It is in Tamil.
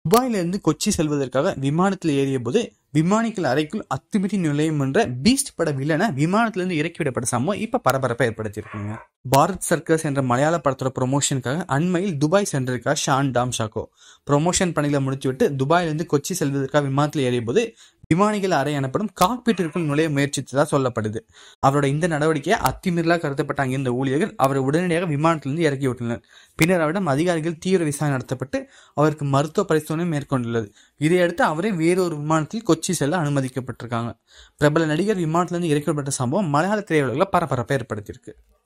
துபாயிலிருந்து கொச்சி செல்வதற்காக விமானத்தில் ஏறிய போது விமானிகள் அறைக்குள் அத்துமீறி நுழையும் என்ற பீஸ்ட் பட வில்லனை விமானத்திலிருந்து இறக்கிவிடப்பட்ட சம்பவம் இப்ப பரபரப்பை ஏற்படுத்தியிருக்குங்க பாரத் சர்க்கஸ் என்ற மலையாள படத்தோட ப்ரொமோஷனுக்காக அண்மையில் துபாய் சென்றிருக்கார் ஷான் டாம் ஷாக்கோ ப்ரொமோஷன் பணிகளை முடித்துவிட்டு துபாயிலிருந்து கொச்சி செல்வதற்காக விமானத்தில் ஏறிய போது விமானிகள் அறை எனப்படும் காக்பீட்டிற்குள் நுழைய முயற்சித்ததா சொல்லப்படுது அவரோட இந்த நடவடிக்கையை அத்துமீறலா கருதப்பட்ட அங்கிருந்த ஊழியர்கள் அவரை உடனடியாக விமானத்திலிருந்து இறக்கி விட்டனர் பின்னர் அவரிடம் அதிகாரிகள் தீவிர விசாரணை நடத்தப்பட்டு அவருக்கு மருத்துவ பரிசோதனை மேற்கொண்டுள்ளது இதையடுத்து அவரே வேறொரு விமானத்தில் கொச்சி செல்ல அனுமதிக்கப்பட்டிருக்காங்க பிரபல நடிகர் விமானத்திலிருந்து இறக்கப்பட்ட சம்பவம் மலையாள திரையுலகில் பரபரப்பை ஏற்படுத்தியிருக்கு